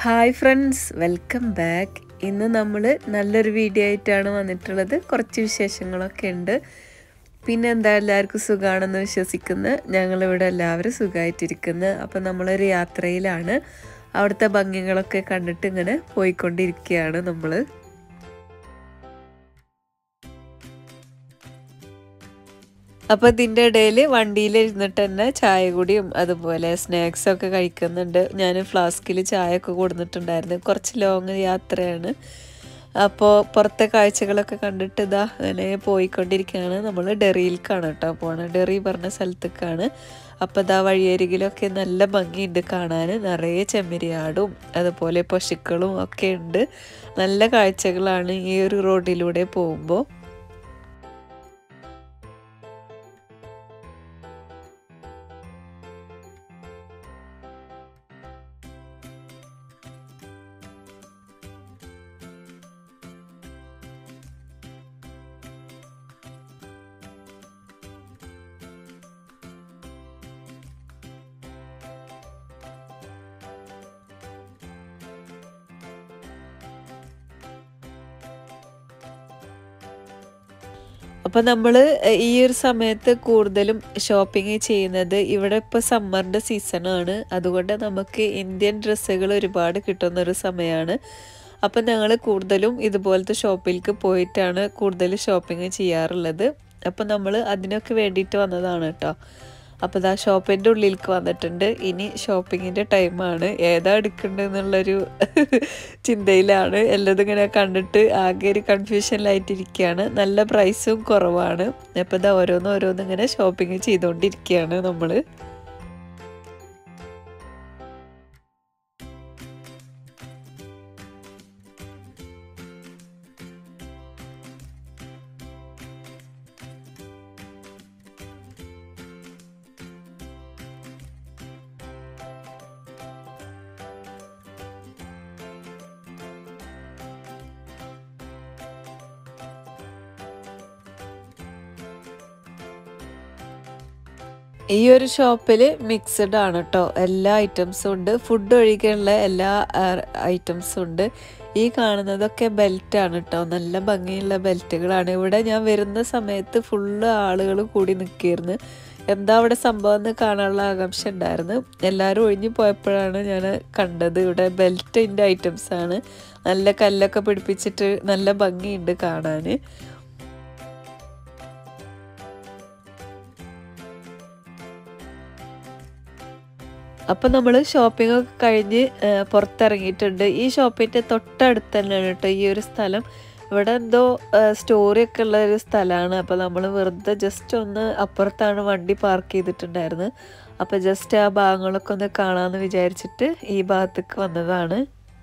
hi friends welcome back ഇന്ന് നമ്മൾ നല്ലൊരു വീഡിയോ ആയിട്ടാണ് വന്നിട്ടുള്ളത് കുറച്ച് വിശേഷങ്ങളൊക്കെ ഉണ്ട് പിന്നെ എന്താ എല്ലാവർക്കും സുഖമാണെന്ന് വിശ്വസിക്കുന്നു ഞങ്ങളിവിടെ എല്ലാവരും സുഖമായിട്ടിരിക്കുന്നു അപ്പം നമ്മളൊരു യാത്രയിലാണ് അവിടുത്തെ ഭംഗികളൊക്കെ കണ്ടിട്ട് ഇങ്ങനെ പോയിക്കൊണ്ടിരിക്കുകയാണ് നമ്മൾ അപ്പോൾ ഇതിൻ്റെ ഇടയിൽ വണ്ടിയിൽ ഇരുന്നിട്ട് തന്നെ ചായ കുടിയും അതുപോലെ സ്നാക്സ് ഒക്കെ കഴിക്കുന്നുണ്ട് ഞാൻ ഫ്ലാസ്കിൽ ചായ ഒക്കെ കൊടുത്തിട്ടുണ്ടായിരുന്നു കുറച്ച് ലോങ് യാത്രയാണ് അപ്പോൾ പുറത്തെ കാഴ്ചകളൊക്കെ കണ്ടിട്ട് ഇതാ അങ്ങനെ പോയിക്കൊണ്ടിരിക്കുകയാണ് നമ്മൾ ഡെറിയിലേക്കാണ് കേട്ടോ പോണത് ഡെറി പറഞ്ഞ സ്ഥലത്തേക്കാണ് അപ്പോൾ ഇതാ വഴിയരികിലൊക്കെ നല്ല ഭംഗിയുണ്ട് കാണാൻ നിറയെ ചെമ്മരിയാടും അതുപോലെ പശുക്കളും ഒക്കെ ഉണ്ട് നല്ല കാഴ്ചകളാണ് ഈ ഒരു റോഡിലൂടെ പോകുമ്പോൾ അപ്പോൾ നമ്മൾ ഈ ഒരു സമയത്ത് കൂടുതലും ഷോപ്പിംഗ് ചെയ്യുന്നത് ഇവിടെ ഇപ്പോൾ സമ്മറിൻ്റെ സീസണാണ് അതുകൊണ്ട് നമുക്ക് ഇന്ത്യൻ ഡ്രസ്സുകൾ ഒരുപാട് കിട്ടുന്ന ഒരു സമയമാണ് അപ്പം ഞങ്ങൾ കൂടുതലും ഇതുപോലത്തെ ഷോപ്പിലേക്ക് പോയിട്ടാണ് കൂടുതൽ ഷോപ്പിംഗ് ചെയ്യാറുള്ളത് അപ്പം നമ്മൾ അതിനൊക്കെ വേണ്ടിയിട്ട് വന്നതാണ് കേട്ടോ അപ്പോൾ ഇതാ ഷോപ്പിൻ്റെ ഉള്ളിലേക്ക് വന്നിട്ടുണ്ട് ഇനി ഷോപ്പിങ്ങിൻ്റെ ടൈമാണ് ഏതാ എടുക്കേണ്ടതെന്നുള്ളൊരു ചിന്തയിലാണ് എല്ലാതും ഇങ്ങനെ കണ്ടിട്ട് ആകെ ഒരു കൺഫ്യൂഷനിലായിട്ടിരിക്കുകയാണ് നല്ല പ്രൈസും കുറവാണ് അപ്പോൾ ഇതാ ഓരോന്ന് ഓരോന്ന് ഇങ്ങനെ ഷോപ്പിംഗ് ചെയ്തുകൊണ്ടിരിക്കുകയാണ് നമ്മൾ ഈ ഒരു ഷോപ്പിൽ മിക്സഡ് ആണ് കേട്ടോ എല്ലാ ഐറ്റംസും ഉണ്ട് ഫുഡ് ഒഴികെയുള്ള എല്ലാ ഐറ്റംസും ഉണ്ട് ഈ കാണുന്നതൊക്കെ ബെൽറ്റ് ആണ് കേട്ടോ നല്ല ഭംഗിയുള്ള ബെൽറ്റുകളാണ് ഇവിടെ ഞാൻ വരുന്ന സമയത്ത് ഫുള്ള് ആളുകൾ കൂടി നിൽക്കിയിരുന്നു എന്താ അവിടെ സംഭവം എന്ന് കാണാനുള്ള ആകാംക്ഷ ഉണ്ടായിരുന്നു എല്ലാവരും ഒഴിഞ്ഞു പോയപ്പോഴാണ് ഞാൻ കണ്ടത് ഇവിടെ ബെൽറ്റിൻ്റെ ഐറ്റംസ് ആണ് നല്ല കല്ലൊക്കെ പിടിപ്പിച്ചിട്ട് നല്ല ഭംഗിയുണ്ട് കാണാൻ അപ്പം നമ്മൾ ഷോപ്പിംഗ് ഒക്കെ കഴിഞ്ഞ് പുറത്തിറങ്ങിയിട്ടുണ്ട് ഈ ഷോപ്പിൻ്റെ തൊട്ടടുത്ത് തന്നെയാണ് കേട്ടോ ഈ ഒരു സ്ഥലം ഇവിടെ എന്തോ സ്റ്റോറി ഒക്കെ ഉള്ള ഒരു സ്ഥലമാണ് അപ്പോൾ നമ്മൾ വെറുതെ ജസ്റ്റ് ഒന്ന് അപ്പുറത്താണ് വണ്ടി പാർക്ക് ചെയ്തിട്ടുണ്ടായിരുന്നത് അപ്പോൾ ജസ്റ്റ് ആ ഭാഗങ്ങളൊക്കെ ഒന്ന് കാണാമെന്ന് വിചാരിച്ചിട്ട് ഈ ഭാഗത്തേക്ക് വന്നതാണ്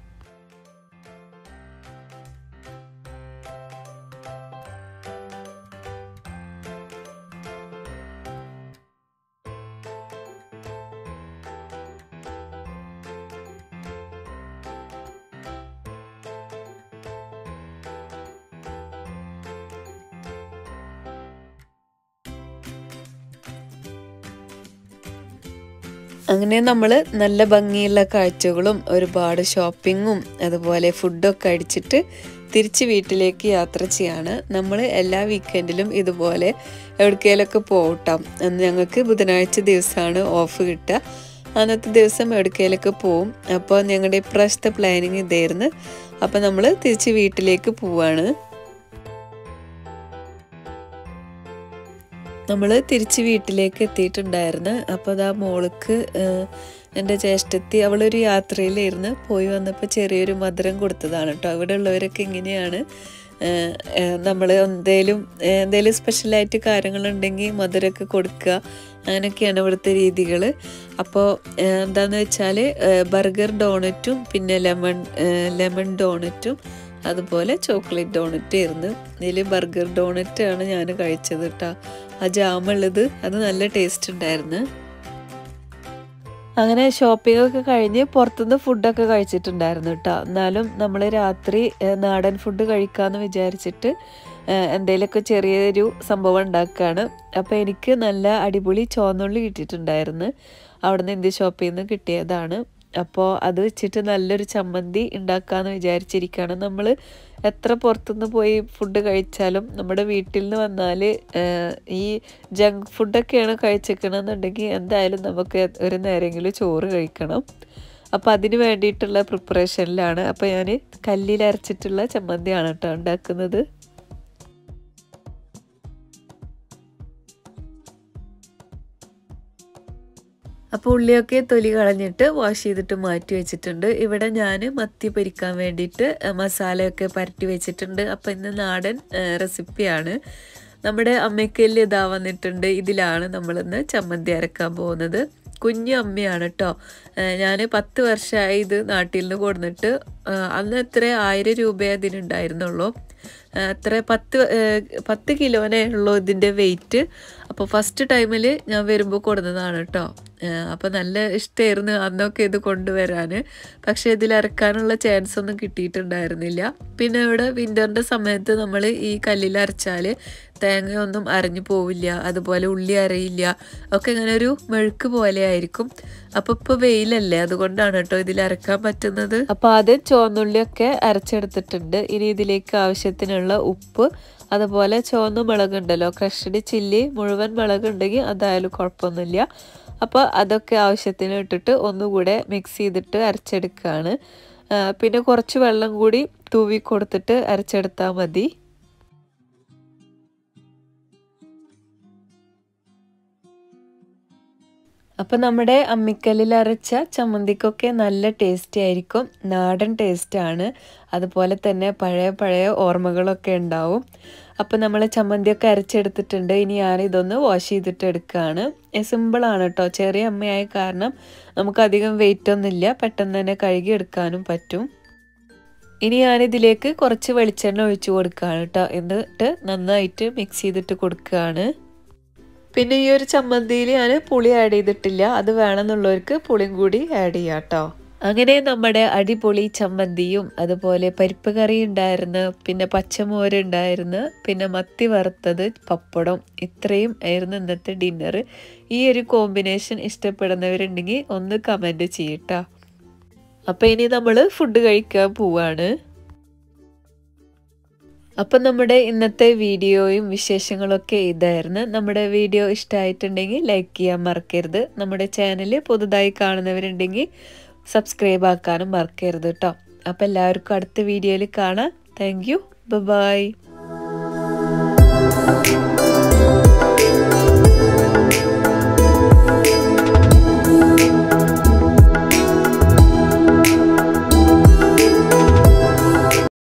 അങ്ങനെ നമ്മൾ നല്ല ഭംഗിയുള്ള കാഴ്ചകളും ഒരുപാട് ഷോപ്പിങ്ങും അതുപോലെ ഫുഡൊക്കെ അടിച്ചിട്ട് തിരിച്ച് വീട്ടിലേക്ക് യാത്ര ചെയ്യാണ് നമ്മൾ എല്ലാ വീക്കെൻഡിലും ഇതുപോലെ എവിടേക്കേലൊക്കെ പോകട്ടാം ഞങ്ങൾക്ക് ബുധനാഴ്ച ദിവസമാണ് ഓഫ് കിട്ടുക അന്നത്തെ ദിവസം എവിടേക്കേലൊക്കെ പോവും അപ്പോൾ ഞങ്ങളുടെ ഇപ്രാവശ്യത്തെ പ്ലാനിങ് ഇതായിരുന്നു അപ്പോൾ നമ്മൾ തിരിച്ച് വീട്ടിലേക്ക് പോവാണ് നമ്മൾ തിരിച്ച് വീട്ടിലേക്ക് എത്തിയിട്ടുണ്ടായിരുന്നു അപ്പോൾ അതാ മോൾക്ക് എൻ്റെ ജ്യേഷ്ഠത്തി അവളൊരു യാത്രയിലായിരുന്നു പോയി വന്നപ്പോൾ ചെറിയൊരു മധുരം കൊടുത്തതാണ് കേട്ടോ അവിടെ ഉള്ളവരൊക്കെ ഇങ്ങനെയാണ് നമ്മൾ എന്തേലും എന്തേലും സ്പെഷ്യലായിട്ട് കാര്യങ്ങളുണ്ടെങ്കിൽ മധുരമൊക്കെ കൊടുക്കുക അങ്ങനെയൊക്കെയാണ് ഇവിടുത്തെ രീതികൾ അപ്പോൾ എന്താണെന്ന് വെച്ചാൽ ബർഗർ ഡോണറ്റും പിന്നെ ലെമൺ ലെമൺ ഡോണറ്റും അതുപോലെ ചോക്ലേറ്റ് ഡോണറ്റ് ആയിരുന്നു ഇതിൽ ബർഗർ ഡോണറ്റ് ആണ് ഞാൻ കഴിച്ചത് കേട്ടോ ആ ജാമുള്ളത് അത് നല്ല ടേസ്റ്റ് ഉണ്ടായിരുന്നു അങ്ങനെ ഷോപ്പിംഗ് ഒക്കെ കഴിഞ്ഞ് പുറത്തുനിന്ന് ഫുഡൊക്കെ കഴിച്ചിട്ടുണ്ടായിരുന്നു കേട്ടോ എന്നാലും നമ്മൾ രാത്രി നാടൻ ഫുഡ് കഴിക്കാമെന്ന് വിചാരിച്ചിട്ട് എന്തെങ്കിലുമൊക്കെ ചെറിയൊരു സംഭവം ഉണ്ടാക്കുകയാണ് അപ്പോൾ എനിക്ക് നല്ല അടിപൊളി ചോന്നുള്ളി കിട്ടിയിട്ടുണ്ടായിരുന്നു അവിടെ നിന്ന് ഇന്ത്യ ഷോപ്പിൽ നിന്ന് കിട്ടിയതാണ് അപ്പോൾ അത് വെച്ചിട്ട് നല്ലൊരു ചമ്മന്തി ഉണ്ടാക്കാമെന്ന് വിചാരിച്ചിരിക്കുകയാണ് നമ്മൾ എത്ര പുറത്തുനിന്ന് പോയി ഫുഡ് കഴിച്ചാലും നമ്മുടെ വീട്ടിൽ നിന്ന് വന്നാൽ ഈ ജങ്ക് ഫുഡൊക്കെയാണ് കഴിച്ചിരിക്കണമെന്നുണ്ടെങ്കിൽ എന്തായാലും നമുക്ക് ഒരു നേരമെങ്കിലും ചോറ് കഴിക്കണം അപ്പോൾ അതിന് വേണ്ടിയിട്ടുള്ള പ്രിപ്പറേഷനിലാണ് അപ്പോൾ ഞാൻ കല്ലിൽ അരച്ചിട്ടുള്ള ചമ്മന്തിയാണ് കേട്ടോ ഉണ്ടാക്കുന്നത് അപ്പോൾ ഉള്ളിയൊക്കെ തൊലി കളഞ്ഞിട്ട് വാഷ് ചെയ്തിട്ട് മാറ്റി വെച്ചിട്ടുണ്ട് ഇവിടെ ഞാൻ മത്തി പൊരിക്കാൻ വേണ്ടിയിട്ട് മസാലയൊക്കെ പരട്ടി വെച്ചിട്ടുണ്ട് അപ്പോൾ ഇന്ന് നാടൻ റെസിപ്പിയാണ് നമ്മുടെ അമ്മയ്ക്കയിൽ ഇതാ വന്നിട്ടുണ്ട് ഇതിലാണ് നമ്മളിന്ന് ചമ്മന്തി അരക്കാൻ പോകുന്നത് കുഞ്ഞു അമ്മയാണ് കേട്ടോ ഞാൻ പത്ത് വർഷമായി ഇത് നാട്ടിൽ നിന്ന് കൊടുന്നിട്ട് അന്ന് എത്ര ആയിരം രൂപയെ അതിനുണ്ടായിരുന്നുള്ളൂ അത്ര പത്ത് പത്ത് കിലോനേ ഉള്ളൂ ഇതിൻ്റെ വെയിറ്റ് അപ്പോൾ ഫസ്റ്റ് ടൈമിൽ ഞാൻ വരുമ്പോൾ കൊടുന്നതാണ് കേട്ടോ അപ്പോൾ നല്ല ഇഷ്ടമായിരുന്നു അന്നൊക്കെ ഇത് കൊണ്ടുവരാൻ പക്ഷേ ഇതിൽ ഇറക്കാനുള്ള ചാൻസ് ഒന്നും കിട്ടിയിട്ടുണ്ടായിരുന്നില്ല പിന്നെ ഇവിടെ വിൻ്ററിൻ്റെ സമയത്ത് നമ്മൾ ഈ കല്ലിൽ അരച്ചാൽ തേങ്ങയൊന്നും അരഞ്ഞു പോവില്ല അതുപോലെ ഉള്ളി അരയില്ല ഒക്കെ ഇങ്ങനെ ഒരു മെഴുക്ക് പോലെ ആയിരിക്കും അപ്പോൾ ഇപ്പോൾ വെയിലല്ലേ അതുകൊണ്ടാണ് കേട്ടോ ഇതിൽ അരക്കാൻ പറ്റുന്നത് അപ്പോൾ ആദ്യം ചുവന്നുള്ളിയൊക്കെ അരച്ചെടുത്തിട്ടുണ്ട് ഇനി ഇതിലേക്ക് ആവശ്യത്തിനുള്ള ഉപ്പ് അതുപോലെ ചുവന്ന മുളകുണ്ടല്ലോ ക്രഷ്ഡ് ചില്ലി മുഴുവൻ മുളക് ഉണ്ടെങ്കിൽ അതായാലും കുഴപ്പമൊന്നുമില്ല അപ്പോൾ അതൊക്കെ ആവശ്യത്തിന് ഇട്ടിട്ട് ഒന്നുകൂടെ മിക്സ് ചെയ്തിട്ട് അരച്ചെടുക്കുകയാണ് പിന്നെ കുറച്ച് വെള്ളം കൂടി തൂവി കൊടുത്തിട്ട് അരച്ചെടുത്താൽ മതി അപ്പം നമ്മുടെ അമ്മിക്കല്ലിൽ അരച്ച ചമ്മന്തിക്കൊക്കെ നല്ല ടേസ്റ്റി ആയിരിക്കും നാടൻ ടേസ്റ്റാണ് അതുപോലെ തന്നെ പഴയ പഴയ ഓർമ്മകളൊക്കെ ഉണ്ടാവും അപ്പം നമ്മൾ ചമ്മന്തിയൊക്കെ അരച്ചെടുത്തിട്ടുണ്ട് ഇനി ഞാനിതൊന്ന് വാഷ് ചെയ്തിട്ട് എടുക്കുകയാണ് സിമ്പിളാണ് കേട്ടോ ചെറിയ അമ്മയായ കാരണം നമുക്കധികം വെയിറ്റ് ഒന്നുമില്ല പെട്ടെന്ന് തന്നെ കഴുകി എടുക്കാനും പറ്റും ഇനി ഞാനിതിലേക്ക് കുറച്ച് വെളിച്ചെണ്ണ ഒഴിച്ചു കൊടുക്കുകയാണ് കേട്ടോ എന്നിട്ട് നന്നായിട്ട് മിക്സ് ചെയ്തിട്ട് കൊടുക്കുകയാണ് പിന്നെ ഈ ഒരു ചമ്മന്തിയിൽ ഞാൻ പുളി ആഡ് ചെയ്തിട്ടില്ല അത് വേണമെന്നുള്ളവർക്ക് പുളിയും കൂടി ആഡ് ചെയ്യാം കേട്ടോ അങ്ങനെ നമ്മുടെ അടിപൊളി ചമ്മന്തിയും അതുപോലെ പരിപ്പ് കറി ഉണ്ടായിരുന്നു പിന്നെ പച്ചമോര് ഉണ്ടായിരുന്നു പിന്നെ മത്തി വറുത്തത് പപ്പടം ഇത്രയും ആയിരുന്നു ഇന്നത്തെ ഡിന്നർ ഈ ഒരു കോമ്പിനേഷൻ ഇഷ്ടപ്പെടുന്നവരുണ്ടെങ്കിൽ ഒന്ന് കമൻറ്റ് ചെയ്യട്ടോ അപ്പം ഇനി നമ്മൾ ഫുഡ് കഴിക്കാൻ പോവാണ് അപ്പം നമ്മുടെ ഇന്നത്തെ വീഡിയോയും വിശേഷങ്ങളൊക്കെ ഇതായിരുന്നു നമ്മുടെ വീഡിയോ ഇഷ്ടമായിട്ടുണ്ടെങ്കിൽ ലൈക്ക് ചെയ്യാൻ മറക്കരുത് നമ്മുടെ ചാനൽ പുതുതായി കാണുന്നവരുണ്ടെങ്കിൽ സബ്സ്ക്രൈബ് ആക്കാനും മറക്കരുത് കേട്ടോ അപ്പം എല്ലാവർക്കും അടുത്ത വീഡിയോയിൽ കാണാം താങ്ക് യു ബൈ